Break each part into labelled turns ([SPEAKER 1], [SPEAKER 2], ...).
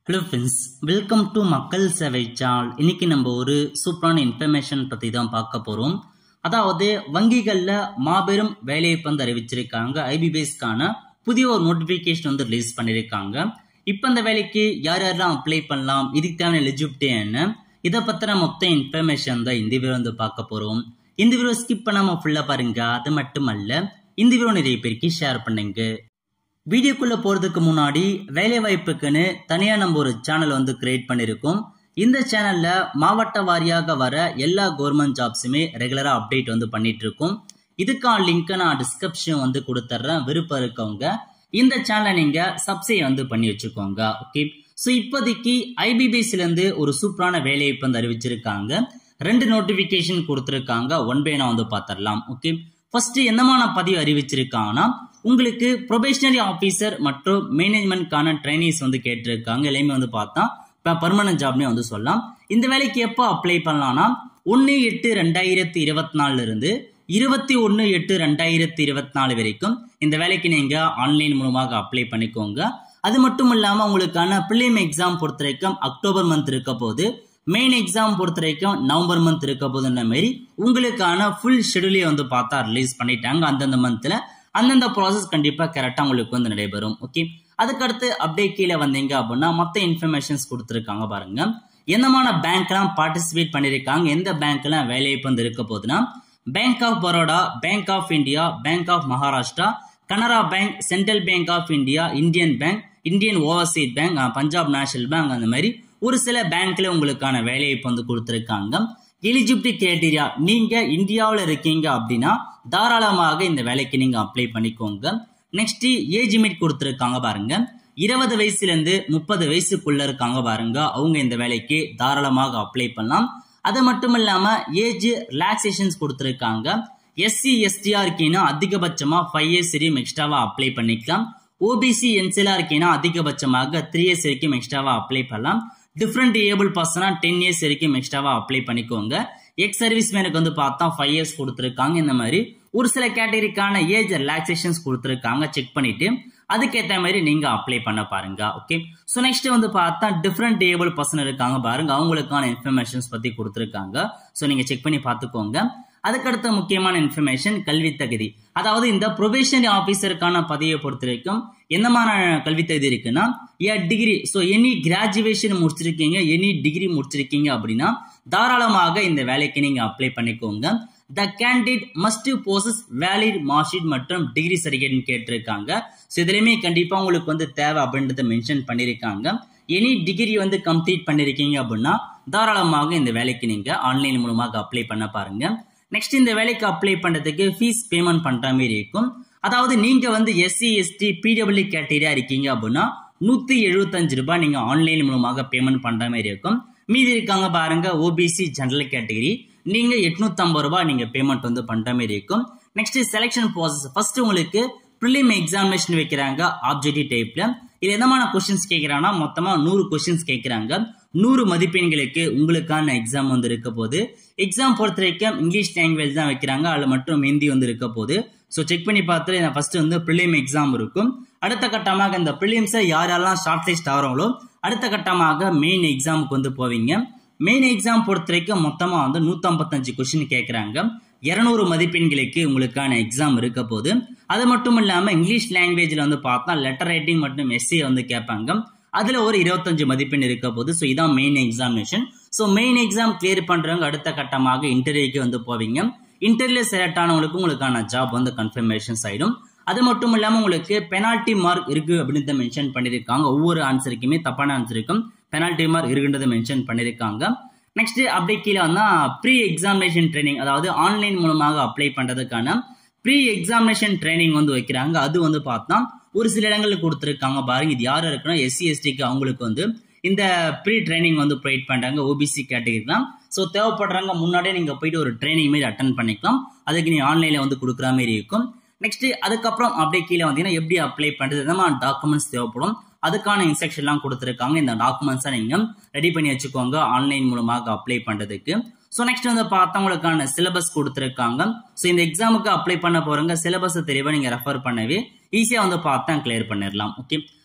[SPEAKER 1] hello friends welcome to மக்கள் சேவை சால் இன்னைக்கு நம்ம ஒரு சூப்பரான இன்ஃபர்மேஷன் பற்றி தான் பார்க்க போகிறோம் அதாவது வங்கிகளில் மாபெரும் வேலைவாய்ப்பு வந்து அறிவிச்சிருக்காங்க ஐபிபிஎஸ்க்கான புதிய ஒரு நோட்டிஃபிகேஷன் வந்து ரிலீஸ் பண்ணியிருக்காங்க இப்போ இந்த வேலைக்கு யார் யாரெல்லாம் அப்ளை பண்ணலாம் இதுக்கு தேவையான எலிஜிபிலிட்டி என்ன இதை பற்றின மொத்த இன்ஃபர்மேஷன் தான் இந்த வீடியோ வந்து பார்க்க போகிறோம் இந்த வீடியோ ஸ்கிப் பண்ணாமல் ஃபுல்லாக பாருங்க அது மட்டும் அல்ல இந்த வீடியோ நிறைய பேருக்கு ஷேர் பண்ணுங்க வீடியோக்குள்ள போறதுக்கு முன்னாடி வேலை வாய்ப்புக்குன்னு தனியா நம்ம ஒரு சேனல் வந்து கிரியேட் பண்ணிருக்கோம் இந்த சேனல்ல மாவட்ட வாரியாக வர எல்லா கவர்மெண்ட் ஜாப்ஸுமே ரெகுலரா அப்டேட் வந்து பண்ணிட்டு இருக்கோம் இதுக்கான லிங்க் நான் டிஸ்கிரிப்ஷன் வந்து கொடுத்துட்றேன் விருப்பம் இருக்கவங்க இந்த சேனலை நீங்க சப்ஸ்கிரைப் வந்து பண்ணி வச்சுக்கோங்க ஓகே ஸோ இப்போதைக்கு ஐபிபிஎஸ்ல இருந்து ஒரு சூப்பரான வேலைவாய்ப்பு வந்து அறிவிச்சிருக்காங்க ரெண்டு நோட்டிபிகேஷன் கொடுத்துருக்காங்க ஒன் பை நான் வந்து பார்த்துடலாம் ஓகே ஃபர்ஸ்ட் என்னமான பதிவு அறிவிச்சிருக்காங்கன்னா உங்களுக்கு ப்ரொபேஷனரி ஆஃபீஸர் மற்றும் மேனேஜ்மெண்ட்கான ட்ரைனிஸ் வந்து கேட்டிருக்காங்க எல்லாமே வந்து பார்த்தா இப்போ பர்மனன்ட் ஜாப்னே வந்து சொல்லலாம் இந்த வேலைக்கு எப்போ அப்ளை பண்ணலாம்னா ஒன்று எட்டு ரெண்டாயிரத்தி இருபத்தி நாலுல இருந்து இருபத்தி ஒன்று எட்டு ரெண்டாயிரத்தி இருபத்தி நாலு வரைக்கும் இந்த வேலைக்கு நீங்கள் ஆன்லைன் மூலமாக அப்ளை பண்ணிக்கோங்க அது மட்டும் இல்லாமல் உங்களுக்கான பிலிம் எக்ஸாம் பொறுத்த வரைக்கும் அக்டோபர் மந்த் இருக்க போது மெயின் எக்ஸாம் பொறுத்த வரைக்கும் நவம்பர் மந்த் இருக்க போதுன்ற மாதிரி உங்களுக்கான ஃபுல் ஷெடியூலே வந்து பார்த்தா ரிலீஸ் பண்ணிட்டாங்க அந்தந்த மந்த்தில் அந்தந்த ப்ராசஸ் கண்டிப்பாக கரெக்டாக உங்களுக்கு வந்து நடைபெறும் ஓகே அதுக்கடுத்து அப்படியே கீழே வந்தீங்க அப்படின்னா மற்ற இன்ஃபர்மேஷன்ஸ் கொடுத்துருக்காங்க பாருங்க என்னமான பேங்க்லாம் பார்ட்டிசிபேட் பண்ணியிருக்காங்க எந்த பேங்க்லாம் வேலைவாய்ப்பு வந்து இருக்க போகுதுன்னா bank of Baroda bank of India bank of Maharashtra Canara bank central bank of India Indian bank Indian overseas bank Punjab national bank அந்த மாதிரி ஒரு சில பேங்க்ல உங்களுக்கான வேலைவாய்ப்பு வந்து கொடுத்துருக்காங்க எலிஜிபிலிட்டி கிரைட்டீரியா நீங்க இந்தியாவில் இருக்கீங்க அப்படின்னா தாராளமாக இந்த வேலைக்கு நீங்க அப்ளை பண்ணிக்கோங்க நெக்ஸ்ட் ஏஜ் லிமிட் கொடுத்துருக்காங்க பாருங்க இருபது வயசுல இருந்து முப்பது வயசுக்குள்ள இருக்காங்க பாருங்க அவங்க இந்த வேலைக்கு தாராளமாக அப்ளை பண்ணலாம் அது மட்டும் இல்லாம ஏஜ் ரிலாக்ஸேஷன்ஸ் கொடுத்துருக்காங்க எஸ்சி எஸ்டிஆர் இருக்கீங்கன்னா அதிகபட்சமா ஃபைவ் இயர்ஸ் வரையும் எக்ஸ்ட்ராவா அப்ளை பண்ணிக்கலாம் ஓபிசி என்சிலா இருக்கீங்கன்னா அதிகபட்சமாக த்ரீ இயர்ஸ் வரைக்கும் எக்ஸ்ட்ராவா அப்ளை பண்ணலாம் டிஃப்ரெண்ட் ஏபிள் பர்சனா டென் இயர்ஸ் வரைக்கும் எக்ஸ்ட்ராவா அப்ளை பண்ணிக்கோங்க எக்ஸ் சர்வீஸ் மேனுக்கு வந்து பார்த்தா ஃபைவ் இயர்ஸ் கொடுத்துருக்காங்க இந்த மாதிரி ஒரு சில கேட்டகரிக்கான ஏஜ் ரிலாக்ஸேஷன்ஸ் கொடுத்துருக்காங்க செக் பண்ணிட்டு அதுக்கேற்ற மாதிரி நீங்க அப்ளை பண்ண பாருங்க ஓகே ஸோ நெக்ஸ்ட் வந்து பார்த்தா டிஃப்ரெண்ட் ஏபிள் பர்சன் இருக்காங்க பாருங்க அவங்களுக்கான இன்ஃபர்மேஷன்ஸ் பத்தி கொடுத்துருக்காங்க ஸோ நீங்க செக் பண்ணி பார்த்துக்கோங்க அதுக்கடுத்த முக்கியமான இன்ஃபர்மேஷன் கல்வி தகுதி அதாவது இந்த ப்ரொபேஷனரி ஆஃபீஸருக்கான பதவியை பொறுத்த வரைக்கும் என்னமான கல்வி தகுதி இருக்குன்னா a degree so any graduation முடிச்சிருக்கீங்க எனி டிகிரி முடிச்சிருக்கீங்க அப்படின்னா தாராளமாக இந்த வேலைக்கு நீங்க அப்ளை பண்ணிக்கோங்க the candidate must possess valid marksheet மற்றும் டிகிரி சர்டிஃபிகேட் கேட்டிருக்காங்க ஸோ இதுலையுமே கண்டிப்பாக உங்களுக்கு வந்து தேவை அப்படின்றத மென்ஷன் பண்ணியிருக்காங்க எனி டிகிரி வந்து கம்ப்ளீட் பண்ணியிருக்கீங்க அப்படின்னா தாராளமாக இந்த வேலைக்கு நீங்க ஆன்லைன் மூலமாக அப்ளை பண்ண பாருங்க நெக்ஸ்ட் இந்த வேலைக்கு அப்ளை பண்றதுக்கு ஃபீஸ் பேமெண்ட் பண்ற மாதிரி இருக்கும் அதாவது நீங்க வந்து எஸ்சி எஸ்டி பிடபிள்யூ கேட்டகரியா இருக்கீங்க அப்படின்னா நூத்தி எழுபத்தஞ்சு ரூபாய் நீங்க ஆன்லைன் மூலமாக பேமெண்ட் பண்ற மாதிரி இருக்கும் மீதி இருக்காங்க பாருங்க ஓபிசி ஜெனரல் கேட்டகரி நீங்க எட்நூத்தி ஐம்பது ரூபாய் நீங்க பேமெண்ட் வந்து பண்ற மாதிரி இருக்கும் நெக்ஸ்ட் செலெக்ஷன் ப்ராசஸ் ஃபர்ஸ்ட் உங்களுக்கு ப்ரிலிம் எக்ஸாமினேஷன் வைக்கிறாங்க ஆப்ஜெக்டிவ் டைப்ல இது எதமான கொஸ்டின்ஸ் கேட்கிறாங்கன்னா மொத்தமா நூறு கொஸ்டின்ஸ் கேட்கிறாங்க நூறு மதிப்பெண்களுக்கு உங்களுக்கான எக்ஸாம் வந்து இருக்க போது எக்ஸாம் பொறுத்த வரைக்கும் இங்கிலீஷ் லாங்குவேஜ் தான் வைக்கிறாங்க அதில் மட்டும் ஹிந்தி வந்து இருக்க போது ஸோ செக் பண்ணி பார்த்து நான் ஃபர்ஸ்ட் வந்து ப்ரிலிம் எக்ஸாம் இருக்கும் அடுத்த கட்டமாக இந்த ப்ரிலிம்ஸை யாரெல்லாம் ஷார்ட் லிஸ்ட் ஆகிறவங்களோ அடுத்த கட்டமாக மெயின் எக்ஸாமுக்கு வந்து போவீங்க மெயின் எக்ஸாம் பொறுத்த வரைக்கும் மொத்தமாக வந்து நூற்றம்பத்தஞ்சு கொஸ்டின் கேட்குறாங்க இரநூறு மதிப்பெண்களுக்கு உங்களுக்கான எக்ஸாம் இருக்க போது அது மட்டும் இல்லாமல் இங்கிலீஷ் லாங்குவேஜில் வந்து பார்த்தா லெட்டர் ரைட்டிங் மற்றும் எஸ்ஏ வந்து கேட்பாங்க அதில் ஒரு இருபத்தஞ்சு மதிப்பெண் இருக்க போது ஸோ இதான் main examination so main exam clear பண்ணுறவங்க அடுத்த கட்டமாக இன்டர்வியூக்கு வந்து போவீங்க இன்டர்வியூ செலக்ட் ஆனவங்களுக்கு உங்களுக்கான ஜாப் வந்து கன்ஃபர்மேஷன்ஸ் ஆயிடும் அது மட்டும் இல்லாமல் உங்களுக்கு பெனால்ட்டி மார்க் இருக்கு அப்படின்னு மென்ஷன் பண்ணியிருக்காங்க ஒவ்வொரு ஆன்சருக்குமே தப்பான ஆன்சருக்கும் பெனால்ட்டி மார்க் இருக்குன்றதை மென்ஷன் பண்ணியிருக்காங்க நெக்ஸ்ட் அப்படியே கீழே வந்தா ப்ரீ எக்ஸாமினேஷன் ட்ரைனிங் அதாவது ஆன்லைன் மூலமாக அப்ளை பண்ணுறதுக்கான ப்ரீ எக்ஸாமினேஷன் ட்ரைனிங் வந்து வைக்கிறாங்க அது வந்து பார்த்தா ஒரு சில இடங்களில் கொடுத்துருக்காங்க பாருங்க இது யார் இருக்குன்னா எஸ்சி எஸ்டிக்கு அவங்களுக்கு வந்து இந்த ப்ரீ ட்ரைனிங் வந்து ப்ரொவைட் பண்ணுறாங்க ஓபிசி கேட்டகரி தான் ஸோ தேவைப்படுறாங்க முன்னாடியே நீங்கள் போயிட்டு ஒரு ட்ரைனிங் மாரி அட்டன் பண்ணிக்கலாம் அதுக்கு நீங்கள் ஆன்லைனில் வந்து கொடுக்குற மாதிரி இருக்கும் நெக்ஸ்ட் அதுக்கப்புறம் அப்படியே கீழே வந்தீங்கன்னா எப்படி அப்ளை பண்ணுறது எதமான டாக்குமெண்ட்ஸ் தேவைப்படும் அதுக்கான இன்ஸ்ட்ரக்ஷன்லாம் கொடுத்துருக்காங்க இந்த டாக்குமெண்ட்ஸை நீங்கள் ரெடி பண்ணி வச்சுக்கோங்க ஆன்லைன் மூலமாக அப்ளை பண்ணுறதுக்கு ஸோ நெக்ஸ்ட் வந்து பார்த்தவங்களுக்கான சிலபஸ் கொடுத்துருக்காங்க ஸோ இந்த எக்ஸாமுக்கு அப்ளை பண்ண போகிறவங்க சிலபஸை தெளிவாக நீங்கள் ரெஃபர் பண்ணவே ஈஸியாக வந்து பார்த்தா கிளியர் பண்ணிடலாம் ஓகே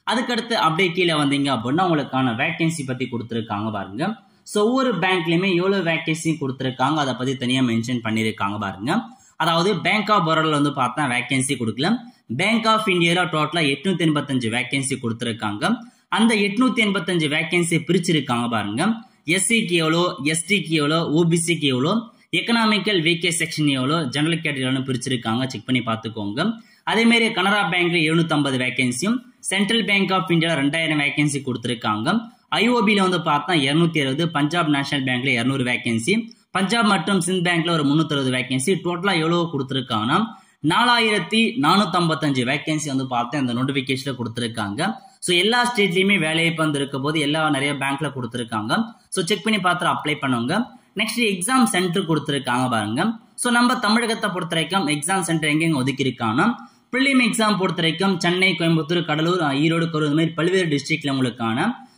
[SPEAKER 1] அதுக்கடுத்து அப்படியே கீழே வந்தீங்க அப்படின்னா உங்களுக்கான வேகன்சி பத்தி கொடுத்துருக்காங்க பாருங்க ஸோ ஒவ்வொரு பேங்க்லயுமே எவ்வளவு வேகன்சி கொடுத்துருக்காங்க அதை பத்தி தனியா மென்ஷன் பண்ணியிருக்காங்க பாருங்க அதாவது பேங்க் ஆஃப் பரோடால வந்து பார்த்தா வேகன்சி கொடுக்கல பேங்க் ஆஃப் இந்தியாவில் டோட்டலா எட்நூத்தி எண்பத்தஞ்சு வேகன்சி கொடுத்துருக்காங்க அந்த எட்நூத்தி எண்பத்தஞ்சு வேகன்சி பிரிச்சிருக்காங்க பாருங்க எஸ்சிக்கு எவ்வளோ எஸ்டிக்கு எவ்வளோ ஓபிசிக்கு எவ்வளோ எக்கனாமிக்கல் வீக்கே செக்ஷன் எவ்வளோ ஜெனரல் கேட்டகரியான பிரிச்சிருக்காங்க செக் பண்ணி பார்த்துக்கோங்க அதே மாதிரி கனரா பேங்க்ல எழுநூத்தம்பது வேகன்சியும் சென்ட்ரல் பேங்க் ஆஃப் இந்தியாவில் ரெண்டாயிரம் வேகன்சி கொடுத்துருக்காங்க ஐஓபியில் வந்து பார்த்தா இரநூத்தி அறுபது பஞ்சாப் நேஷனல் பேங்க்ல இரநூறு வேகன்சி பஞ்சாப் மற்றும் சிந்த் பேங்க்ல ஒரு முந்நூற்றி அறுபது வேகன்சி டோட்டலா எவ்வளவு கொடுத்துருக்காங்கன்னா நாலாயிரத்தி நானூத்தி ஐம்பத்தஞ்சு வேகன்சி வந்து பார்த்து அந்த நோட்டிபிகேஷன்ல கொடுத்துருக்காங்க ஸோ எல்லா ஸ்டேட்லயுமே வேலைவாய்ப்பு வந்து இருக்க போது எல்லா நிறைய பேங்க்ல கொடுத்துருக்காங்க ஸோ செக் பண்ணி பார்த்து அப்ளை பண்ணுங்க நெக்ஸ்ட் எக்ஸாம் சென்டர் கொடுத்துருக்காங்க பாருங்க ஸோ நம்ம தமிழகத்தை பொறுத்த வரைக்கும் எக்ஸாம் சென்டர் எங்கெங்க ஒதுக்கி இருக்காங்கன்னா பிரிலிம் எக்ஸாம் பொறுத்த வரைக்கும் சென்னை கோயம்புத்தூர் கடலூர் ஈரோடு கரூர் இந்த மாதிரி பல்வேறு டிஸ்ட்ரிக்ட்ல உங்களுக்கான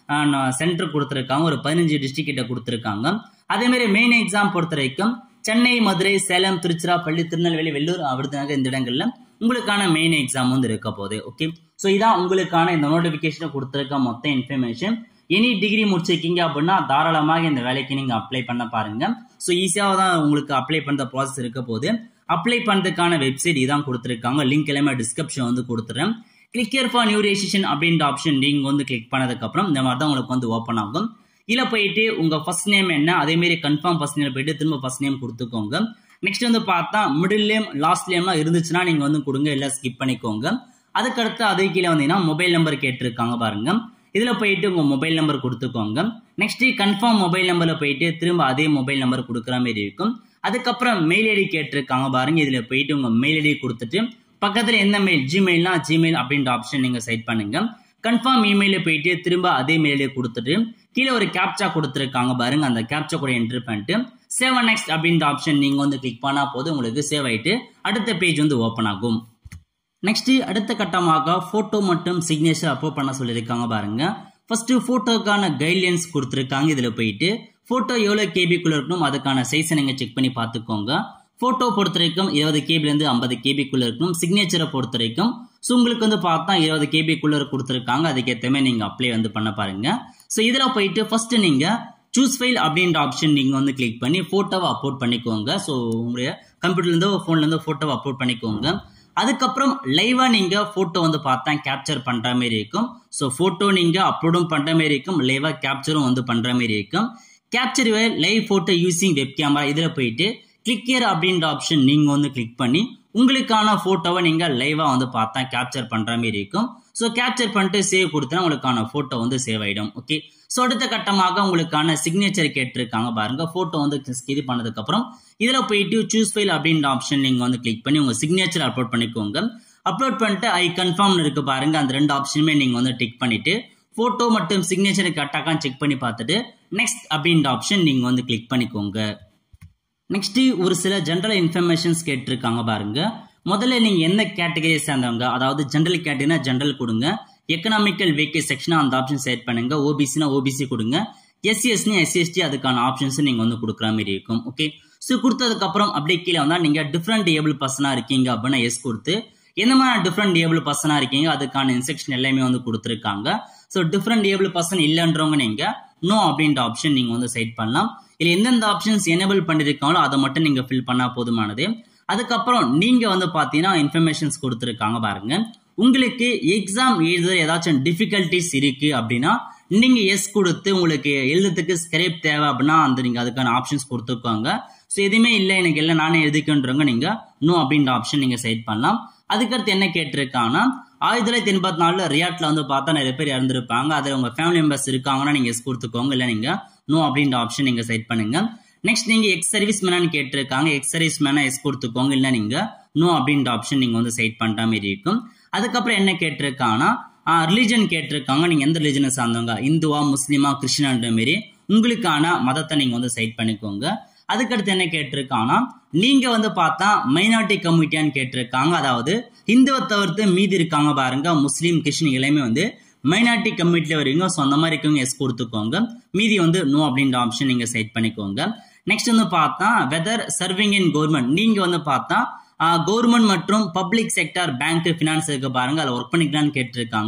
[SPEAKER 1] சென்டர் கொடுத்துருக்காங்க ஒரு பதினஞ்சு டிஸ்ட்ரிக்ட் கிட்ட கொடுத்துருக்காங்க அதே மாதிரி மெயின் எக்ஸாம் பொறுத்த வரைக்கும் சென்னை மதுரை சேலம் திருச்சிராப்பள்ளி திருநெல்வேலி வெள்ளூர் விருதுநகர் இந்த இடங்கள்ல உங்களுக்கான மெயின் எக்ஸாம் வந்து இருக்க போகுது ஓகே ஸோ இதான் உங்களுக்கான இந்த நோட்டிபிகேஷனை கொடுத்துருக்க மொத்த இன்ஃபர்மேஷன் எனி டிகிரி முடிச்சிருக்கீங்க அப்படின்னா தாராளமாக இந்த வேலைக்கு நீங்க அப்ளை பண்ண பாருங்க ஸோ ஈஸியாக தான் உங்களுக்கு அப்ளை பண்ற ப்ராசஸ் இருக்க போது அப்ளை பண்ணுறதுக்கான வெப்சைட் இதான் கொடுத்துருக்காங்க லிங்க் எல்லாமே டிஸ்கிரிப்ஷன் வந்து கொடுத்துறேன் கிளிக் ஃபார் நியூ ரெஜிஸ்ட்ரேஷன் அப்படின்ற ஆப்ஷன் நீங்க வந்து கிளிக் பண்ணதுக்கு அப்புறம் இந்த மாதிரி தான் உங்களுக்கு வந்து ஓப்பன் ஆகும் இதில் போயிட்டு உங்க ஃபர்ஸ்ட் நேம் என்ன அதே மாதிரி கன்ஃபார்ம் ஃபர்ஸ்ட் நேம் போயிட்டு திரும்ப ஃபர்ஸ்ட் நேம் கொடுத்துக்கோங்க நெக்ஸ்ட் வந்து பார்த்தா மிடில் நேம் லாஸ்ட் நேம்லாம் இருந்துச்சுன்னா நீங்க வந்து கொடுங்க இல்லை ஸ்கிப் பண்ணிக்கோங்க அதுக்கடுத்து அதே கீழே வந்தீங்கன்னா மொபைல் நம்பர் கேட்டிருக்காங்க பாருங்க இதுல போயிட்டு உங்க மொபைல் நம்பர் கொடுத்துக்கோங்க நெக்ஸ்ட் கன்ஃபார்ம் மொபைல் நம்பர்ல போயிட்டு திரும்ப அதே மொபைல் நம்பர் கொடுக்குற மாதிரி இருக்கும் அதுக்கப்புறம் மெயில் ஐடி கேட்டிருக்காங்க பாருங்க இதுல போயிட்டு உங்க மெயில் ஐடி கொடுத்துட்டு பக்கத்துல எந்த மெயில் ஜிமெயில்னா ஜிமெயில் அப்படின்ற ஆப்ஷன் நீங்க செட் பண்ணுங்க கன்ஃபார்ம் இமெயில போயிட்டு திரும்ப அதே மெயிலே கொடுத்துட்டு கீழே ஒரு கேப்சா கொடுத்துருக்காங்க பாருங்க அந்த கேப்சா கூட என்ட்ரு பண்ணிட்டு சேவ் நெக்ஸ்ட் அப்படின்ற ஆப்ஷன் நீங்க வந்து கிளிக் பண்ணா போது உங்களுக்கு சேவ் ஆயிட்டு அடுத்த பேஜ் வந்து ஓப்பன் ஆகும் நெக்ஸ்ட் அடுத்த கட்டமாக போட்டோ மற்றும் சிக்னேச்சர் அப்லோட் பண்ண சொல்லியிருக்காங்க பாருங்க ஃபர்ஸ்ட் போட்டோக்கான கைட்லைன்ஸ் கொடுத்துருக்காங்க இதுல போயிட்டு போட்டோ எவ்வளவு கேபிக்குள்ள இருக்கணும் அதுக்கான சைஸை நீங்க செக் பண்ணி பார்த்துக்கோங்க போட்டோ பொறுத்த வரைக்கும் இருபது கேபிலேருந்து ஐம்பது கேபிக்குள்ள இருக்கணும் சிக்னேச்சரை பொறுத்த வரைக்கும் ஸோ உங்களுக்கு வந்து பார்த்தா இருபது கேபிக்குள்ள கொடுத்துருக்காங்க அதுக்கேற்ற மாதிரி நீங்க அப்ளை வந்து பண்ண பாருங்க ஸோ இதில் போயிட்டு ஃபர்ஸ்ட் நீங்க சூஸ் ஃபைல் அப்படின்ற ஆப்ஷன் நீங்க வந்து கிளிக் பண்ணி போட்டோவை அப்லோட் பண்ணிக்கோங்க ஸோ உங்களுடைய கம்ப்யூட்டர்லேருந்து ஃபோன்லேருந்து ஃபோட்டோவை அப்லோட் பண்ணிக்கோங்க அதுக்கப்புறம் லைவா நீங்க போட்டோ வந்து பார்த்தா கேப்சர் பண்ற மாதிரி இருக்கும் ஸோ போட்டோ நீங்க அப்லோடும் பண்ற மாதிரி இருக்கும் லைவா கேப்சரும் வந்து பண்ற மாதிரி இருக்கும் capture live photo using web camera இதுல போயிட்டு கிளிக் here அப்படின்ற ஆப்ஷன் நீங்க வந்து கிளிக் பண்ணி உங்களுக்கான போட்டோவை நீங்க லைவா வந்து பார்த்தா கேப்சர் பண்ற மாதிரி இருக்கும் ஸோ கேப்சர் பண்ணிட்டு சேவ் கொடுத்தா உங்களுக்கான போட்டோ வந்து சேவ் ஆயிடும் ஓகே ஸோ அடுத்த கட்டமாக உங்களுக்கான சிக்னேச்சர் கேட்டிருக்காங்க பாருங்க போட்டோ வந்து இது பண்ணதுக்கு அப்புறம் இதுல போயிட்டு சூஸ் ஃபைல் அப்படின்ற ஆப்ஷன் நீங்க வந்து கிளிக் பண்ணி உங்க சிக்னேச்சர் அப்லோட் பண்ணிக்கோங்க அப்லோட் பண்ணிட்டு ஐ கன்ஃபார்ம் இருக்கு பாருங்க அந்த ரெண்டு ஆப்ஷனுமே நீங்க வந்து டிக் பண்ணிட்டு போட்டோ மற்றும் சிக்னேச்சர் கரெக்டாக செக் பண்ணி பார்த்துட்டு நெக்ஸ்ட் அப்படின்ற ஆப்ஷன் நீங்க வந்து கிளிக் பண்ணிக்கோங்க நெக்ஸ்ட் ஒரு சில ஜென்ரல் இன்ஃபர்மேஷன்ஸ் கேட்டிருக்காங்க பாருங்க முதல்ல நீங்க எந்த கேட்டகரியை சேர்ந்தவங்க அதாவது ஜென்ரல் கேட்டகரினா ஜென்ரல் கொடுங்க எக்கனாமிக்கல் வேக்கே செக்ஷனா அந்த ஆப்ஷன் செட் பண்ணுங்க ஓபிசினா ஓபிசி கொடுங்க எஸ்சிஎஸ்னி எஸ்சிஎஸ்டி அதுக்கான ஆப்ஷன்ஸ் நீங்க வந்து கொடுக்குற மாதிரி இருக்கும் ஓகே ஸோ கொடுத்ததுக்கு அப்புறம் அப்படியே கீழே வந்தா நீங்க டிஃப்ரெண்ட் ஏபிள் பர்சனா இருக்கீங்க அப்படின்னா எஸ் கொடுத்து எந்த மாதிரி டிஃப்ரெண்ட் ஏபிள் பர்சனா இருக்கீங்க அதுக்கான இன்ஸ்ட்ரக்ஷன் எல்லாமே வந்து கொடுத்துருக்காங்க ஸோ டிஃப்ரெண்ட் ஏபிள் பர்சன் இல்லைன்றவங்க நீங்க நோ அப்படின்ற ஆப்ஷன் நீங்க வந்து செட் பண்ணலாம் இல்லை எந்தெந்த ஆப்ஷன்ஸ் எனேபிள் பண்ணிருக்காங்களோ அதை மட்டும் நீங்க ஃபில் பண்ணா போதுமானது அதுக்கப்புறம் நீங்க வந்து பாத்தீங்கன்னா இன்ஃபர்மேஷன்ஸ் கொடுத்துருக்காங்க பாருங்க உங்களுக்கு எக்ஸாம் எழுத ஏதாச்சும் டிஃபிகல்டிஸ் இருக்கு அப்படின்னா நீங்க எஸ் கொடுத்து உங்களுக்கு எழுதுறதுக்கு ஸ்கிரிப்ட் தேவை அப்படின்னா அந்த நீங்க அதுக்கான ஆப்ஷன்ஸ் கொடுத்துருக்காங்க ஸோ எதுவுமே இல்லை எனக்கு எல்லாம் நானே எழுதிக்கன்றவங்க நீங்க நோ அப்படின்ற ஆப்ஷன் நீங்க செட் பண்ணலாம் அதுக்கடுத்து என்ன கேட்டிருக்காங்கன்னா ஆயிரத்தி தொள்ளாயிரத்தி எண்பத்தி நாலுல ரியாட்ல வந்து பார்த்தா நிறைய பேர் இறந்துருப்பாங்க அதில் உங்க ஃபேமிலி மெம்பர்ஸ் இருக்காங்கன்னா நீங்க எஸ் கொடுத்துக்கோங்க இல்லை நீங்க நோ அப்படின்ற ஆப்ஷன் நீங்க செட் பண்ணுங்க நெக்ஸ்ட் நீங்க எக்ஸ் சர்வீஸ் மேனான்னு கேட்டிருக்காங்க எக்ஸ் சர்வீஸ் மேனா எஸ் கொடுத்துக்கோங்க இல்லை நீங்க நோ அப்படின்ற ஆப்ஷன் நீங்க வந்து செட் பண்ற மாதிரி இருக்கும் அதுக்கப்புறம் என்ன கேட்டிருக்காங்கன்னா ரிலிஜன் கேட்டிருக்காங்க நீங்க எந்த ரிலிஜனை சார்ந்தவங்க இந்துவா முஸ்லீமா கிறிஸ்டினான்ற மாரி உங்களுக்கான மதத்தை நீங்க வந்து செட் பண்ணிக்கோங்க அதுக்கடுத்து என்ன கேட்டிருக்காங்கன்னா நீங்க வந்து பார்த்தா மைனாரிட்டி கம்யூனிட்டியான்னு கேட்டிருக்காங்க அதாவது இந்துவை தவிர்த்து மீதி இருக்காங்க பாருங்க முஸ்லீம் கிறிஸ்டின் எல்லாமே வந்து மைனாரிட்டி கம்யூனிட்டியில் வரீங்க ஸோ அந்த மாதிரி இருக்கவங்க எஸ் கொடுத்துக்கோங்க மீதி வந்து நோ அப்படின்ற ஆப்ஷன் நீங்க செட் பண்ணிக்கோங்க நெக்ஸ்ட் வந்து பார்த்தா வெதர் சர்விங் இன் கவர்மெண்ட் நீங்க வந்து பார்த்தா கவர்மெண்ட் மற்றும் பப்ளிக் செக்டர் பேங்க் ஃபினான்ஸ் இருக்கு பாருங்க அதில் ஒர்க் பண்ணிக்கலாம்னு கேட்டிருக்காங்க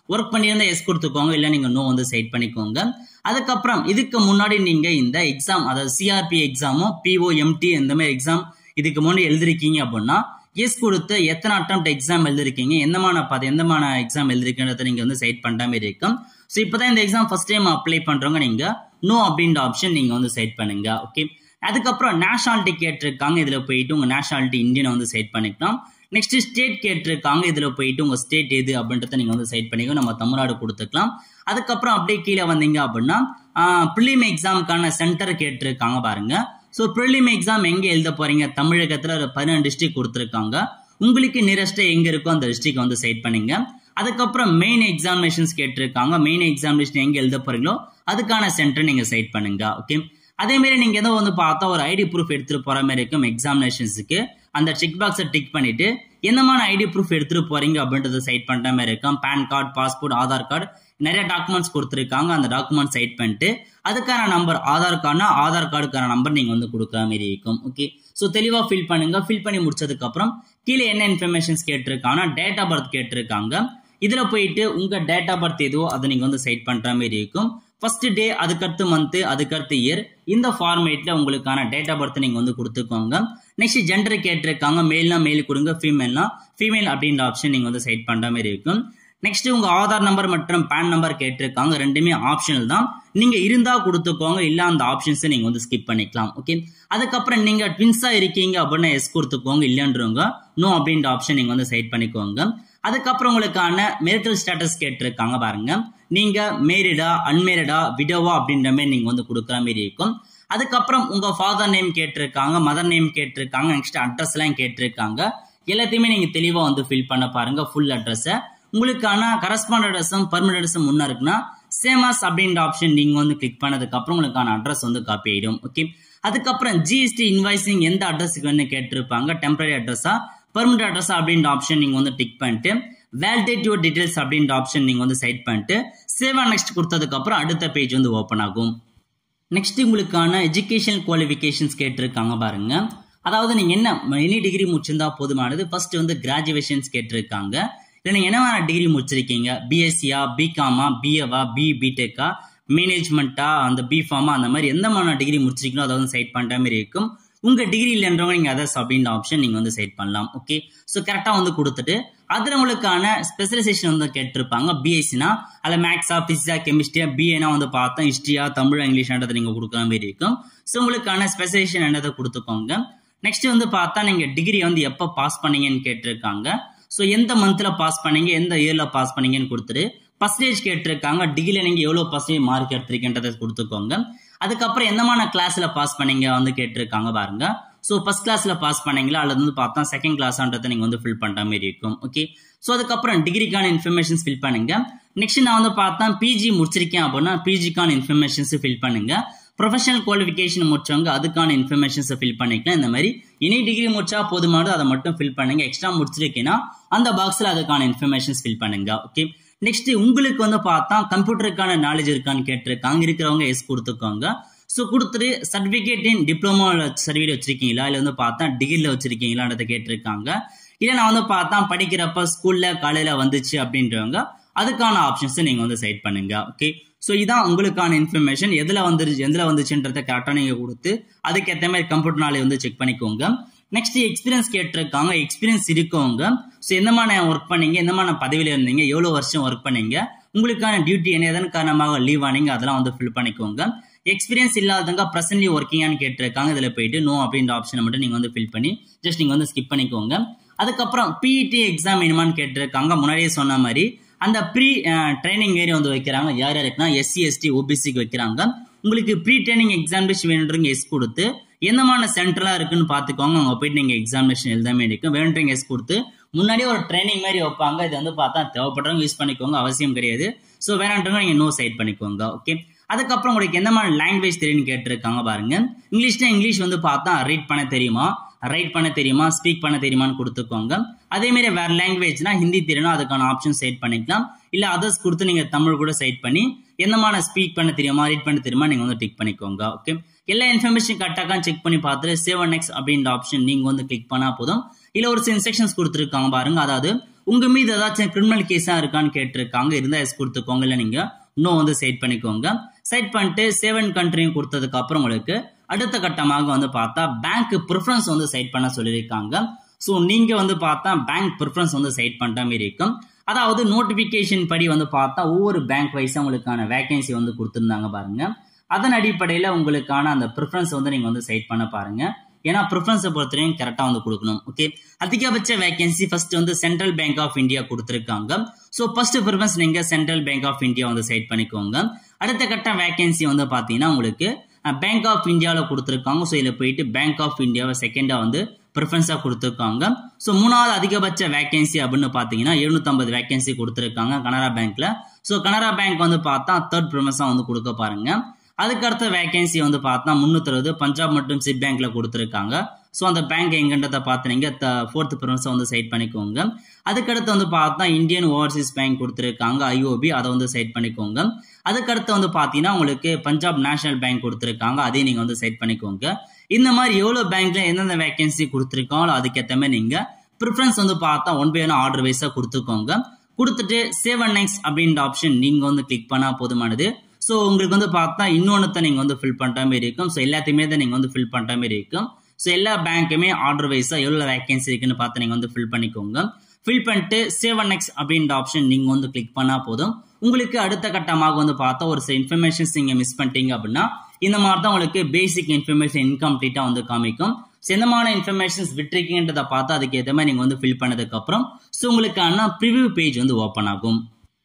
[SPEAKER 1] ஒர்க் பண்ணியிருந்தா எஸ் கொடுத்துக்கோங்க இல்லை நீங்கள் நோ வந்து செட் பண்ணிக்கோங்க அதுக்கப்புறம் இதுக்கு முன்னாடி நீங்கள் இந்த எக்ஸாம் அதாவது சிஆர்பி எக்ஸாமோ பிஓ எம்டி இந்த மாதிரி எக்ஸாம் இதுக்கு முன்னாடி எழுதிருக்கீங்க அப்படின்னா எஸ் கொடுத்து எத்தனை அட்டம் எக்ஸாம் எழுதிருக்கீங்க எந்தமான பார்த்து எந்தமான எக்ஸாம் எழுதிருக்கின்றத நீங்கள் வந்து செட் பண்ணுற மாதிரி இருக்கும் ஸோ இப்போ தான் இந்த எக்ஸாம் ஃபர்ஸ்ட் டைம் அப்ளை பண்ணுறவங்க நீங்கள் நோ அப்படின்ற ஆப்ஷன் நீங்கள் வந்து செட் பண்ணுங்க ஓகே அதுக்கப்புறம் நேஷனாலிட்டி கேட்டிருக்காங்க இதில் போயிட்டு உங்கள் நேஷனாலிட்டி இந்தியனை வந்து செட் பண்ணிக்கலாம் நெக்ஸ்ட் ஸ்டேட் கேட்டிருக்காங்க இதில் போயிட்டு உங்கள் ஸ்டேட் எது அப்படின்றத நீங்கள் வந்து செட் பண்ணிக்கோ நம்ம தமிழ்நாடு கொடுத்துக்கலாம் அதுக்கப்புறம் அப்படியே கீழே வந்தீங்க அப்படின்னா ப்ரிலிம் எக்ஸாமுக்கான சென்டர் கேட்டிருக்காங்க பாருங்க ஸோ ப்ரிலிம் எக்ஸாம் எங்கே எழுத போறீங்க தமிழகத்தில் ஒரு பதினெண்டு டிஸ்ட்ரிக் கொடுத்துருக்காங்க உங்களுக்கு நியரஸ்ட்டாக எங்கே இருக்கோ அந்த டிஸ்ட்ரிக் வந்து செட் பண்ணுங்க அதுக்கப்புறம் மெயின் எக்ஸாமினேஷன்ஸ் கேட்டிருக்காங்க மெயின் எக்ஸாமினேஷன் எங்கே எழுத போறீங்களோ அதுக்கான சென்டர் நீங்கள் செட் பண்ணுங்க ஓகே அதே மாதிரி நீங்கள் ஏதோ வந்து பார்த்தா ஒரு ஐடி ப்ரூஃப் எடுத்துகிட்டு போகிற மாதிரி இருக்கும் எக்ஸாமினேஷன்ஸுக்கு அந்த செக் பாக்ஸை டிக் பண்ணிட்டு எந்தமான ஐடி ப்ரூஃப் எடுத்துகிட்டு போறீங்க அப்படின்றத சைட் பண்ணுற மாதிரி இருக்கும் PAN card passport Aadhaar card நிறைய டாக்குமெண்ட்ஸ் கொடுத்துருக்காங்க அந்த டாக்குமெண்ட் சைட் பண்ணிட்டு அதுக்கான நம்பர் ஆதார் கார்டுனா ஆதார் கார்டுக்கான நம்பர் நீங்கள் வந்து கொடுக்குற மாதிரி இருக்கும் ஓகே ஸோ தெளிவாக ஃபில் பண்ணுங்க ஃபில் பண்ணி முடிச்சதுக்கப்புறம் கீழே என்ன இன்ஃபர்மேஷன்ஸ் கேட்டிருக்காங்கன்னா டேட் ஆஃப் பர்த் கேட்டிருக்காங்க இதில் போயிட்டு உங்கள் டேட் ஆஃப் பர்த் எதுவோ அதை நீங்கள் வந்து சைட் பண்ணுற மாதிரி இருக்கும் ஃபர்ஸ்ட் டே அதுக்கடுத்து மந்த்து அதுக்கடுத்து இயர் இந்த ஃபார்மேட்டில் உங்களுக்கான டேட் ஆஃப் பர்த் நீங்கள் வந்து கொடுத்துக்கோங்க நெக்ஸ்ட் ஜெண்டர் கேட்டிருக்காங்க மேல்னா மேல் கொடுங்க ஃபீமேல்னா ஃபீமேல் அப்படின்ற ஆப்ஷன் நீங்கள் வந்து செட் பண்ணுற மாதிரி இருக்கும் நெக்ஸ்ட் உங்க ஆதார் நம்பர் மற்றும் பேன் நம்பர் கேட்டிருக்காங்க ரெண்டுமே ஆப்ஷனல் தான் நீங்க இருந்தா கொடுத்துக்கோங்க இல்ல அந்த ஆப்ஷன்ஸை நீங்க வந்து ஸ்கிப் பண்ணிக்கலாம் ஓகே அதுக்கப்புறம் நீங்க ட்வின்ஸா இருக்கீங்க அப்படின்னா எஸ் கொடுத்துக்கோங்க இல்லைன்றவங்க நோ அப்படின்ற ஆப்ஷன் நீங்க வந்து செட் பண்ணிக்கோங்க அதுக்கப்புறம் உங்களுக்கான மேரிட்டல் ஸ்டேட்டஸ் கேட்டிருக்காங்க பாருங்க நீங்க மேரிடா அன்மேரிடா விடோவா அப்படின்ற மாதிரி நீங்க வந்து கொடுக்குற மாதிரி இருக்கும் அதுக்கப்புறம் உங்க ஃபாதர் நேம் கேட்டிருக்காங்க மதர் நேம் கேட்டிருக்காங்க நெக்ஸ்ட் அட்ரஸ் எல்லாம் கேட்டிருக்காங்க எல்லாத்தையுமே நீங்க தெளிவா வந்து ஃபில் பண்ண பாருங்க ஃபுல் அட்ரஸை உங்களுக்கான கரஸ்பாண்ட் அட்ரஸும் பர்மனட் அட்ரஸும் முன்னா இருக்குன்னா சேமாஸ் அப்படின்ற ஆப்ஷன் நீங்க வந்து கிளிக் பண்ணதுக்கு அப்புறம் உங்களுக்கான அட்ரஸ் வந்து காப்பி ஆயிடும் ஓகே அதுக்கப்புறம் ஜிஎஸ்டி இன்வாய்சிங் எந்த அட்ரஸுக்கு வந்து கேட்டிருப்பாங்க டெம்பரரி அட்ரஸா பர்மனட் அட்ரஸா அப்படின்ற ஆப்ஷன் நீங்க வந்து டிக் பண்ணிட்டு வேலிடேட் யுவர் டீடைல்ஸ் அப்படின்ற ஆப்ஷன் நீங்க வந்து செட் பண்ணிட்டு சேவ் நெக்ஸ்ட் கொடுத்ததுக்கு அப்புறம் அடுத்த பேஜ் வந்து ஓப்பன் ஆகும் நெக்ஸ்ட் உங்களுக்கான எஜுகேஷன் குவாலிஃபிகேஷன்ஸ் கேட்டிருக்காங்க பாருங்க அதாவது நீங்க என்ன எனி டிகிரி முடிச்சிருந்தா போதுமானது ஃபர்ஸ்ட் வந்து கிராஜுவேஷன்ஸ் கேட்டிருக்காங்க இல்லை நீங்கள் என்ன டிகிரி முடிச்சிருக்கீங்க பிஎஸ்சியா பிகாமா பிஏவா பி பிடெக்கா மேனேஜ்மெண்ட்டா அந்த பிஃபார்மா அந்த மாதிரி எந்த மாதிரி டிகிரி முடிச்சிருக்கீங்களோ அதை வந்து சைட் பண்ணுற மாதிரி இருக்கும் உங்கள் டிகிரி இல்லைன்றவங்க நீங்கள் அதர்ஸ் அப்படின்ற ஆப்ஷன் நீங்கள் வந்து செட் பண்ணலாம் ஓகே ஸோ கரெக்டாக வந்து கொடுத்துட்டு அதில் உங்களுக்கான ஸ்பெஷலைசேஷன் வந்து கேட்டிருப்பாங்க பிஎஸ்சினா அதில் மேக்ஸா பிசிக்ஸா கெமிஸ்ட்ரியா பிஏனா வந்து பார்த்தா ஹிஸ்ட்ரியா தமிழ் இங்கிலீஷ்ன்றதை நீங்கள் கொடுக்குற மாதிரி இருக்கும் ஸோ உங்களுக்கான ஸ்பெஷலைசேஷன் என்னதை கொடுத்துக்கோங்க நெக்ஸ்ட் வந்து பார்த்தா நீங்கள் டிகிரி வந்து எப்போ பாஸ் பண்ணீங்கன்னு கேட்டிருக்காங்க ஸோ எந்த மந்த்தில் பாஸ் பண்ணீங்க எந்த இயரில் பாஸ் பண்ணீங்கன்னு கொடுத்துட்டு பர்சன்டேஜ் கேட்டிருக்காங்க டிகிரியில் நீங்கள் எவ்வளோ பர்சன்டேஜ் மார்க் எடுத்திருக்கேன்றதை கொடுத்துக்கோங்க அதுக்கப்புறம் எந்தமான கிளாஸில் பாஸ் பண்ணீங்க வந்து கேட்டிருக்காங்க பாருங்க ஸோ ஃபர்ஸ்ட் கிளாஸில் பாஸ் பண்ணீங்களா அல்லது வந்து பார்த்தா செகண்ட் கிளாஸ்ன்றதை நீங்கள் வந்து ஃபில் பண்ணுற மாதிரி இருக்கும் ஓகே ஸோ அதுக்கப்புறம் டிகிரிக்கான இன்ஃபர்மேஷன்ஸ் ஃபில் பண்ணுங்க நெக்ஸ்ட் நான் வந்து பார்த்தா பிஜி முடிச்சிருக்கேன் அப்படின்னா பிஜிக்கான இன்ஃபர்மேஷன்ஸ் ஃபில் பண்ணுங்க ப்ரொஃபஷனல் குவாலிஃபிகேஷன் முடிச்சவங்க அதுக்கான இன்ஃபர்மேஷன்ஸை ஃபில் பண்ணிக்கலாம் இந்த மாதிரி இனி டிகிரி முடிச்சா போதுமானது அதை மட்டும் ஃபில் பண்ணுங்க எக்ஸ்ட்ரா முடிச்சிருக்கீங்கன்னா அந்த பாக்ஸில் அதுக்கான இன்ஃபர்மேஷன்ஸ் ஃபில் பண்ணுங்க ஓகே நெக்ஸ்ட் உங்களுக்கு வந்து பார்த்தா கம்ப்யூட்டருக்கான நாலேஜ் இருக்கான்னு கேட்டிருக்காங்க இருக்கிறவங்க எஸ் கொடுத்துக்கோங்க ஸோ கொடுத்துட்டு சர்டிஃபிகேட் இன் டிப்ளமோ சர்டிஃபிகேட் வச்சிருக்கீங்களா இல்லை வந்து பார்த்தா டிகிரியில் வச்சிருக்கீங்களான்றதை கேட்டிருக்காங்க இல்லை நான் வந்து பார்த்தா படிக்கிறப்ப ஸ்கூலில் காலையில் வந்துச்சு அப்படின்றவங்க அதுக்கான ஆப்ஷன்ஸை நீங்கள் வந்து செட் பண்ணுங்க ஓகே ஸோ இதான் உங்களுக்கான இன்ஃபர்மேஷன் எதில் வந்துருச்சு எதில் வந்துச்சுன்றதை கரெக்டாக நீங்கள் கொடுத்து அதுக்கேற்ற மாதிரி கம்ப்யூட்டர் நாலேஜ் வந்து செக் பண்ணிக்கோங்க நெக்ஸ்ட் எக்ஸ்பீரியன்ஸ் கேட்டிருக்காங்க எக்ஸ்பீரியன்ஸ் இருக்கவங்க ஸோ எந்த மாதிரி ஒர்க் பண்ணீங்க எந்த மாதிரி பதவியில் இருந்தீங்க எவ்வளோ வருஷம் ஒர்க் பண்ணீங்க உங்களுக்கான டியூட்டி என்ன எதன் காரணமாக லீவ் ஆனீங்க அதெல்லாம் வந்து ஃபில் பண்ணிக்கோங்க எக்ஸ்பீரியன்ஸ் இல்லாதவங்க ப்ரெசன்ட்லி ஒர்க்கிங்கான்னு கேட்டிருக்காங்க இதில் போயிட்டு நோ அப்படின்ற ஆப்ஷனை மட்டும் நீங்கள் வந்து ஃபில் பண்ணி ஜஸ்ட் நீங்கள் வந்து ஸ்கிப் பண்ணிக்கோங்க அதுக்கப்புறம் பிஇடி எக்ஸாம் வேணுமான்னு கேட்டிருக்காங்க முன்னாடியே சொன்ன மாதிரி அந்த ப்ரீ ட்ரைனிங் ஏரியா வந்து வைக்கிறாங்க யார் யாருக்குன்னா எஸ்சி எஸ்டி ஓபிசிக்கு வைக்கிறாங்க உங்களுக்கு ப்ரீ ட்ரைனிங் எக்ஸாமினேஷன் வேணுன்றவங்க எஸ் கொடுத்து எந்தமான சென்டராக இருக்குன்னு பார்த்துக்கோங்க அங்கே போயிட்டு நீங்கள் எக்ஸாமினேஷன் எழுதாமே இருக்கும் வேணுன்றவங்க எஸ் கொடுத்து முன்னாடியே ஒரு ட்ரைனிங் மாதிரி வைப்பாங்க இது வந்து பார்த்தா தேவைப்படுறவங்க யூஸ் பண்ணிக்கோங்க அவசியம் கிடையாது ஸோ வேணான்றவங்க நீங்கள் நோ சைட் பண்ணிக்கோங்க ஓகே அதுக்கப்புறம் உங்களுக்கு எந்த மாதிரி லாங்குவேஜ் தெரியும்னு கேட்டிருக்காங்க பாருங்க இங்கிலீஷ்னா இங்கிலீஷ் வந்து பார்த்தா ரீட் பண்ண தெரியுமா ரைட் பண்ண தெரியுமா ஸ்பீக் பண்ண தெரியுமான்னு கொடுத்துக்கோங்க அதே மாதிரி வேற லாங்குவேஜ்னா ஹிந்தி தெரியணும் அதுக்கான ஆப்ஷன் செட் பண்ணிக்கலாம் இல்ல அதர்ஸ் கொடுத்து நீங்க தமிழ் கூட செட் பண்ணி என்னமான ஸ்பீக் பண்ண தெரியுமா ரீட் பண்ண தெரியுமா நீங்க வந்து டிக் பண்ணிக்கோங்க ஓகே எல்லா இன்ஃபர்மேஷன் கரெக்டாக செக் பண்ணி பார்த்துட்டு சேவ் நெக்ஸ்ட் அப்படின்ற ஆப்ஷன் நீங்க வந்து கிளிக் பண்ணா போதும் இல்ல ஒரு சில இன்ஸ்ட்ரக்ஷன்ஸ் கொடுத்துருக்காங்க பாருங்க அதாவது உங்க மீது ஏதாச்சும் கிரிமினல் கேஸா இருக்கான்னு கேட்டிருக்காங்க இருந்தா எஸ் கொடுத்துக்கோங்க இல்லை நீங்க இன்னும் வந்து செட் பண்ணிக்கோங்க செட் பண்ணிட்டு சேவன் கண்ட்ரியும் கொடுத்ததுக்கு அப்புறம் உங்களுக்கு அடுத்த கட்டமாக வந்து பார்த்தா பேங்க் ப்ரிஃபரன்ஸ் வந்து செட் பண்ண சொல்லியிருக்காங்க ஸோ நீங்க வந்து பார்த்தா பேங்க் ப்ரிஃபரன்ஸ் வந்து செட் பண்ற மாதிரி இருக்கும் அதாவது நோட்டிபிகேஷன் படி வந்து பார்த்தா ஒவ்வொரு பேங்க் வைஸா உங்களுக்கான வேகன்சி வந்து கொடுத்துருந்தாங்க பாருங்க அதன் அடிப்படையில் உங்களுக்கான அந்த ப்ரிஃபரன்ஸ் வந்து நீங்க வந்து செட் பண்ண பாருங்க ஏன்னா ப்ரிஃபரன்ஸை பொறுத்தவரையும் கரெக்டாக வந்து கொடுக்கணும் ஓகே அதிகபட்ச வேகன்சி ஃபர்ஸ்ட் வந்து சென்ட்ரல் பேங்க் ஆஃப் இந்தியா கொடுத்துருக்காங்க ஸோ ஃபர்ஸ்ட் ப்ரிஃபரன்ஸ் நீங்க சென்ட்ரல் பேங்க் ஆஃப் இந்தியா வந்து செட் பண்ணிக்கோங்க அடுத்த கட்ட வேகன்சி வந்து பார்த்தீங்கன்னா உங்களுக்கு பேங்க் ஆஃப் இந்தியாவில் கொடுத்துருக்காங்க ஸோ இதில் போயிட்டு பேங்க் ஆஃப் இந்தியாவை செகண்டாக வந்து ப்ரிஃபரன்ஸாக கொடுத்துருக்காங்க ஸோ மூணாவது அதிகபட்ச வேகன்சி அப்படின்னு பார்த்தீங்கன்னா எழுநூத்தம்பது வேகன்சி கொடுத்துருக்காங்க கனரா பேங்க்ல ஸோ கனரா பேங்க் வந்து பார்த்தா தேர்ட் ப்ரிஃபரன்ஸாக வந்து கொடுக்க பாருங்க அதுக்கு அடுத்த வேகன்சி வந்து பார்த்தா முந்நூற்றி பஞ்சாப் மற்றும் சிட் பேங்க்ல கொடுத்துருக்காங்க ஸோ அந்த பேங்க் எங்கன்றதை பார்த்து நீங்கள் ஃபோர்த் ப்ரிஃபரன்ஸை வந்து செட் பண்ணிக்கோங்க அதுக்கடுத்து வந்து பார்த்தா இந்தியன் ஓவர்சீஸ் பேங்க் கொடுத்துருக்காங்க ஐஓபி அதை வந்து செட் பண்ணிக்கோங்க அதுக்கடுத்து வந்து பார்த்தீங்கன்னா உங்களுக்கு பஞ்சாப் நேஷனல் பேங்க் கொடுத்துருக்காங்க அதையும் நீங்கள் வந்து செட் பண்ணிக்கோங்க இந்த மாதிரி எவ்வளோ பேங்க்ல எந்தெந்த வேகன்சி கொடுத்துருக்காங்களோ அதுக்கேற்ற மாதிரி நீங்கள் ப்ரிஃபரன்ஸ் வந்து பார்த்தா ஒன் பை ஒன் ஆர்டர் வைஸாக கொடுத்துக்கோங்க கொடுத்துட்டு சேவ் அண்ட் நெக்ஸ்ட் அப்படின்ற ஆப்ஷன் நீங்கள் வந்து கிளிக் பண்ணால் போதுமானது ஸோ உங்களுக்கு வந்து பார்த்தா இன்னொன்றத்தை நீங்கள் வந்து ஃபில் பண்ணுற மாதிரி இருக்கும் ஸோ எல்லாத்தையுமே தான் நீங்கள் வந்து ஃபில் பண்ணுற மாதிரி இருக்கும் ஸோ எல்லா பேங்க்குமே ஆர்டர் வைஸாக எவ்வளோ வேகன்சி இருக்குன்னு பார்த்து நீங்கள் வந்து ஃபில் பண்ணிக்கோங்க ஃபில் பண்ணிட்டு சேவ் அண்ட் நெக்ஸ்ட் அப்படின்ற ஆப்ஷன் நீங்கள் வந்து கிளிக் பண்ணால் போதும் உங்களுக்கு அடுத்த கட்டமாக வந்து பார்த்தா ஒரு சில இன்ஃபர்மேஷன்ஸ் நீங்கள் மிஸ் பண்ணிட்டீங்க அப்படின்னா இந்த மாதிரி தான் உங்களுக்கு பேசிக் இன்ஃபர்மேஷன் இன்கம்ப்ளீட்டாக வந்து காமிக்கும் ஸோ எந்தமான இன்ஃபர்மேஷன்ஸ் விட்டுருக்கீங்கன்றதை பார்த்து அதுக்கு ஏற்ற மாதிரி நீங்கள் வந்து ஃபில் பண்ணதுக்கப்புறம் ஸோ உங்களுக்கான ப்ரிவியூ பேஜ் வந்து ஓப்பன் ஆகும்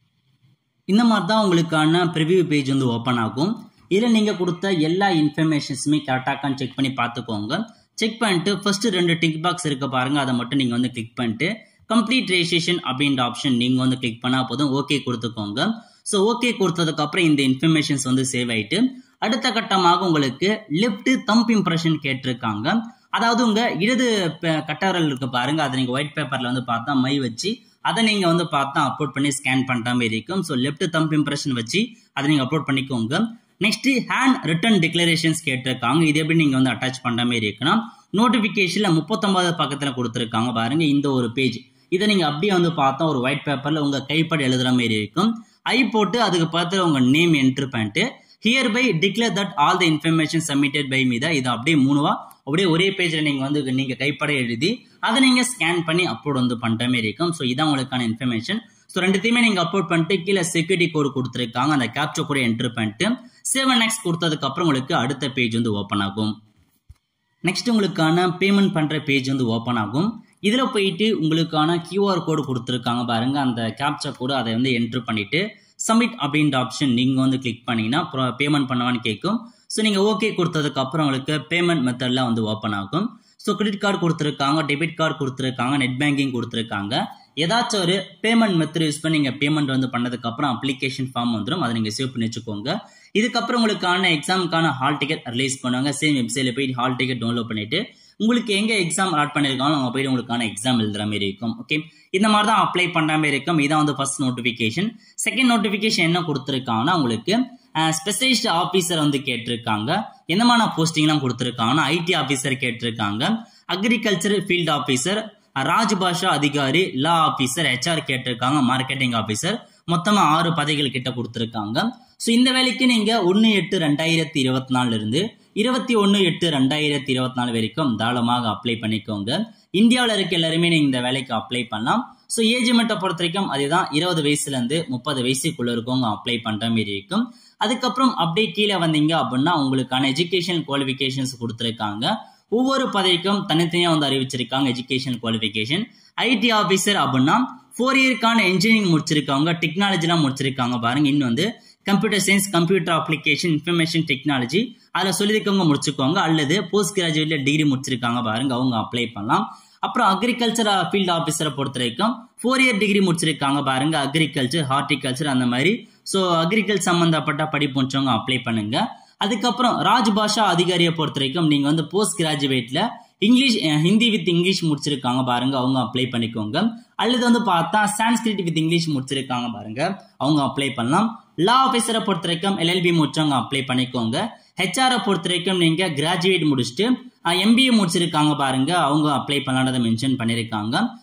[SPEAKER 1] இந்த மாதிரி தான் உங்களுக்கான ப்ரிவியூ பேஜ் வந்து ஓப்பன் ஆகும் இதில் நீங்கள் கொடுத்த எல்லா இன்ஃபர்மேஷன்ஸுமே கரெக்டாக செக் பண்ணி பார்த்துக்கோங்க செக் பண்ணிட்டு ஃபர்ஸ்ட் ரெண்டு டிக் பாக்ஸ் இருக்க பாருங்க அதை மட்டும் நீங்கள் வந்து கிளிக் பண்ணிட்டு கம்ப்ளீட் ரெஜிஸ்ட்ரேஷன் அப்படின்ற ஆப்ஷன் நீங்கள் வந்து கிளிக் பண்ணால் போதும் ஓகே கொடுத்துக்கோங்க ஸோ ஓகே கொடுத்ததுக்கு அப்புறம் இந்த இன்ஃபர்மேஷன்ஸ் வந்து சேவ் ஆயிட்டு அடுத்த கட்டமாக உங்களுக்கு லெஃப்ட் தம்ப் இம்ப்ரெஷன் கேட்டிருக்காங்க அதாவது உங்க இடது கட்டாரல் இருக்கு பாருங்க அதை நீங்க ஒயிட் பேப்பர்ல வந்து பார்த்தா மை வச்சு அதை நீங்க வந்து பார்த்தா அப்லோட் பண்ணி ஸ்கேன் பண்ற மாதிரி இருக்கும் ஸோ லெஃப்ட் தம்ப் இம்ப்ரெஷன் வச்சு அதை நீங்க அப்லோட் பண்ணிக்கோங்க நெக்ஸ்ட் ஹேண்ட் ரிட்டர்ன் டிக்ளரேஷன்ஸ் கேட்டிருக்காங்க இது எப்படி நீங்க வந்து அட்டாச் பண்ற மாதிரி இருக்குன்னா நோட்டிபிகேஷன்ல முப்பத்தொன்பது பக்கத்துல கொடுத்துருக்காங்க பாருங்க இந்த ஒரு பேஜ் இதை நீங்க அப்படியே வந்து பார்த்தா ஒரு ஒயிட் பேப்பர்ல உங்க கைப்பட எழுதுற மாதிரி இருக்கும் ஐ போட்டு அதுக்கு பக்கத்துல உங்க நேம் என்ட்ரு பண்ணிட்டு hereby declare that all the information submitted by me தான் இது அப்படியே மூணுவா அப்படியே ஒரே பேஜ்ல நீங்க வந்து நீங்க கைப்பட எழுதி அதை நீங்க ஸ்கேன் பண்ணி அப்லோட் வந்து பண்ற மாதிரி இருக்கும் ஸோ இதான் உங்களுக்கான இன்ஃபர்மேஷன் ஸோ ரெண்டுத்தையுமே நீங்க அப்லோட் பண்ணிட்டு கீழே செக்யூரிட்டி கோடு கொடுத்துருக்காங்க அந்த கேப்சர் கூட என்ட்ரு பண்ணிட்டு செவன் எக்ஸ் கொடுத்ததுக்கு அப்புறம் உங்களுக்கு அடுத்த பேஜ் வந்து ஓப்பன் ஆகும் நெக்ஸ்ட் உங்களுக்கான பேமெண்ட் பண்ற பேஜ் வந்து ஓப்பன் ஆகும் இதில் போயிட்டு உங்களுக்கான கியூஆர் கோடு கொடுத்துருக்காங்க பாருங்க அந்த கேப்சர் கோடு அதை வந்து என்ட்ரு பண்ணிட்டு சப்மிட் அப்படின்ற ஆப்ஷன் நீங்கள் வந்து கிளிக் பண்ணீங்கன்னா அப்புறம் பேமெண்ட் பண்ணவான்னு கேட்கும் ஸோ நீங்கள் ஓகே கொடுத்ததுக்கு அப்புறம் உங்களுக்கு பேமெண்ட் மெத்தட்லாம் வந்து ஓப்பன் ஆகும் ஸோ கிரெடிட் கார்டு கொடுத்துருக்காங்க டெபிட் கார்டு கொடுத்துருக்காங்க நெட் பேங்கிங் கொடுத்துருக்காங்க ஏதாச்சும் ஒரு பேமெண்ட் மெத்தட் யூஸ் பண்ணி நீங்கள் பேமெண்ட் வந்து பண்ணதுக்கப்புறம் அப்ளிகேஷன் ஃபார்ம் வந்துடும் அதை நீங்கள் சேவ் பண்ணி வச்சுக்கோங்க இதுக்கப்புறம் உங்களுக்கான எக்ஸாமுக்கான ஹால் டிக்கெட் ரிலீஸ் பண்ணுவாங்க சேம் வெப்சைட்டில் போயிட்டு ஹால் டிக்கெட் டவுன்லோட் பண்ணிட்டு உங்களுக்கு எங்கே எக்ஸாம் அலாட் பண்ணியிருக்காங்களோ அங்கே போயிட்டு உங்களுக்கான எக்ஸாம் எழுதுற மாதிரி இருக்கும் ஓகே இந்த மாதிரி தான் அப்ளை பண்ணுற மாதிரி இருக்கும் இதான் வந்து ஃபர்ஸ்ட் நோட்டிஃபிகேஷன் செகண்ட் நோட்டிஃபிகேஷன் என்ன கொடுத்துருக்காங்கன்னா உங்களுக்கு ஸ்பெஷலிஸ்ட் ஆஃபீஸர் வந்து கேட்டிருக்காங்க என்னமான போஸ்டிங்லாம் கொடுத்துருக்காங்கன்னா ஐடி ஆஃபீஸர் கேட்டிருக்காங்க agriculture field officer Rajbhasha Adhikari law officer HR கேட்டிருக்காங்க மார்க்கெட்டிங் ஆஃபீஸர் மொத்தமாக ஆறு பதவிகள் கிட்ட கொடுத்துருக்காங்க ஸோ இந்த வேலைக்கு நீங்கள் ஒன்று எட்டு ரெண்டாயிரத்தி இருபத்தி நாலுல இருந்து இருபத்தி ஒன்று எட்டு ரெண்டாயிரத்தி இருபத்தி நாலு வரைக்கும் தாராளமாக அப்ளை பண்ணிக்கோங்க இந்தியாவில் இருக்க எல்லாருமே நீங்கள் இந்த வேலைக்கு அப்ளை பண்ணலாம் ஸோ ஏஜ் லிமிட்டை பொறுத்த வரைக்கும் அதுதான் இருபது வயசுலேருந்து முப்பது வயசுக்குள்ள இருக்கவங்க அப்ளை பண்ணுற மாதிரி இருக்கும் அதுக்கப்புறம் அப்படியே கீழே வந்தீங்க அப்படின்னா உங்களுக்கான எஜுகேஷன் குவாலிஃபிகேஷன்ஸ் கொடுத்துருக்காங்க ஒவ்வொரு பதவிக்கும் தனித்தனியாக வந்து அறிவிச்சிருக்காங்க எஜுகேஷன் குவாலிஃபிகேஷன் ஐடி ஆஃபீஸர் அப்படின்னா ஃபோர் இயர்க்கான இன்ஜினியரிங் முடிச்சிருக்காங்க டெக்னாலஜிலாம் முடிச்சிருக்காங்க பாருங்க இன்னும் வந்து computer science computer application information technology அதில் சொல்லியிருக்கவங்க முடிச்சுக்கோங்க அல்லது போஸ்ட் கிராஜுவேட்ல டிகிரி முடிச்சிருக்காங்க பாருங்க அவங்க அப்ளை பண்ணலாம் அப்புறம் அக்ரிகல்ச்சர் ஃபீல்ட் ஆஃபீஸரை பொறுத்த வரைக்கும் ஃபோர் இயர் டிகிரி முடிச்சிருக்காங்க பாருங்க அக்ரிகல்ச்சர் ஹார்டிகல்ச்சர் அந்த மாதிரி ஸோ அக்ரிகல்ச்சர் சம்மந்தப்பட்ட படிப்பு முடிச்சவங்க அப்ளை பண்ணுங்க அதுக்கப்புறம் ராஜ் பாஷா அதிகாரியை பொறுத்த வரைக்கும் நீங்க வந்து போஸ்ட் கிராஜுவேட்ல இங்கிலீஷ் ஹிந்தி வித் இங்கிலீஷ் முடிச்சிருக்காங்க பாருங்க அவங்க அப்ளை பண்ணிக்கோங்க அல்லது வந்து பார்த்தா சான்ஸ்கிரிட் வித் இங்கிலீஷ் முடிச்சிருக்காங்க பாருங்க அவங்க அப்ளை பண்ணலாம் லா ஆஃபீஸரை பொறுத்த வரைக்கும் எல்எல்பி முடிச்சவங்க அப்ளை பண்ணிக்கோங்க ஹெச்ஆரை பொறுத்த வரைக்கும் நீங்க கிராஜுவேட் முடிச்சுட்டு எம்பிஏ முடிச்சிருக்காங்க பாருங்க அவங்க அப்ளை பண்ணலான்றதை மென்ஷன் பண்ணியிருக்காங்க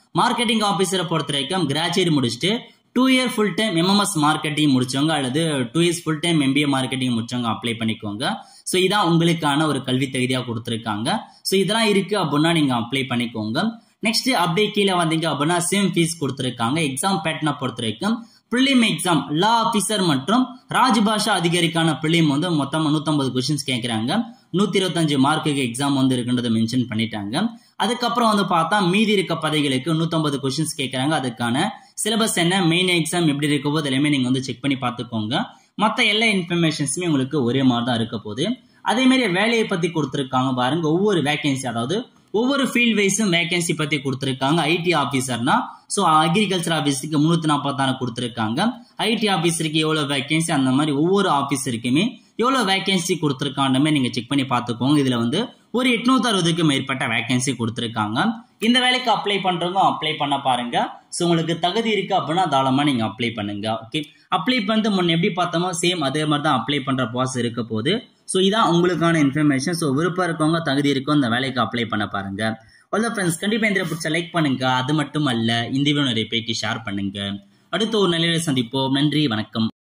[SPEAKER 1] மார்க்கெட்டிங் ஆஃபீஸரை பொறுத்த வரைக்கும் கிராஜுவேட் முடிச்சுட்டு two year full time MMS marketing முடிச்சவங்க அல்லது two years full time MBA marketing முடிச்சவங்க அப்ளை பண்ணிக்கோங்க ஸோ இதான் உங்களுக்கான ஒரு கல்வி தகுதியாக கொடுத்துருக்காங்க ஸோ இதெல்லாம் இருக்கு அப்படின்னா நீங்க அப்ளை பண்ணிக்கோங்க நெக்ஸ்ட் அப்படியே கீழே வந்தீங்க அப்படின்னா சேம் ஃபீஸ் கொடுத்துருக்காங்க எக்ஸாம் பேட்டர்னை பொறுத்த வரைக்கும் ப்ரிலிம் எக்ஸாம் லா ஆஃபீஸர் மற்றும் ராஜ்பாஷா அதிகாரிக்கான ப்ரிலிம் வந்து மொத்தமாக நூற்றம்பது கொஸ்டின்ஸ் கேட்குறாங்க நூற்றி இருபத்தஞ்சு மார்க்குக்கு எக்ஸாம் வந்து இருக்குன்றதை மென்ஷன் பண்ணிட்டாங்க அதுக்கப்புறம் வந்து பார்த்தா மீதி இருக்க பதவிகளுக்கு நூற்றம்பது கொஸ்டின்ஸ் கேட்குறாங்க அதுக்கான சிலபஸ் என்ன மெயின் எக்ஸாம் எப்படி இருக்க போது எல்லாமே நீங்கள் வந்து செக் பண்ணி பார்த்துக்கோங்க மற்ற எல்லா இன்ஃபர்மேஷன்ஸுமே உங்களுக்கு ஒரே மாதிரி தான் இருக்க போகுது அதே மாதிரி வேலையை பற்றி கொடுத்துருக்காங்க பாருங்க ஒவ்வொரு வேகன்சி அதாவது ஒவ்வொரு ஃபீல்ட் வைஸும் வேகன்சி பற்றி கொடுத்துருக்காங்க ஐடி ஆஃபீஸர்னா ஸோ அக்ரிகல்ச்சர் ஆஃபீஸருக்கு முந்நூற்றி நாற்பத்தாறு கொடுத்துருக்காங்க ஐடி ஆஃபீஸருக்கு எவ்வளோ வேகன்சி அந்த மாதிரி ஒவ்வொரு ஆஃபீஸருக்குமே எவ்வளோ வேகன்சி கொடுத்துருக்காண்டுமே நீங்கள் செக் பண்ணி பார்த்துக்கோங்க இதில் வந்து ஒரு எட்நூத்தி அறுபதுக்கு மேற்பட்ட வேகன்சி கொடுத்துருக்காங்க இந்த வேலைக்கு அப்ளை பண்ணுறவங்க அப்ளை பண்ண பாருங்க ஸோ உங்களுக்கு தகுதி இருக்கு அப்படின்னா தாராளமாக நீங்கள் அப்ளை பண்ணுங்க ஓகே அப்ளை பண்ணிட்டு முன்ன எப்படி பார்த்தோமோ சேம் அதே மாதிரி தான் அப்ளை பண்ணுற ப்ராசஸ் இருக்க போது ஸோ இதான் உங்களுக்கான இன்ஃபர்மேஷன் ஸோ விருப்பம் இருக்கவங்க தகுதி இருக்கும் இந்த வேலைக்கு அப்ளை பண்ண பாருங்க அவ்வளோ ஃப்ரெண்ட்ஸ் கண்டிப்பாக இந்த பிடிச்ச லைக் பண்ணுங்க அது மட்டும் அல்ல இந்த வீடியோ நிறைய பேருக்கு ஷேர் பண்ணுங்க அடுத்த ஒரு நிலையில சந்திப்போம் நன்றி வணக்கம்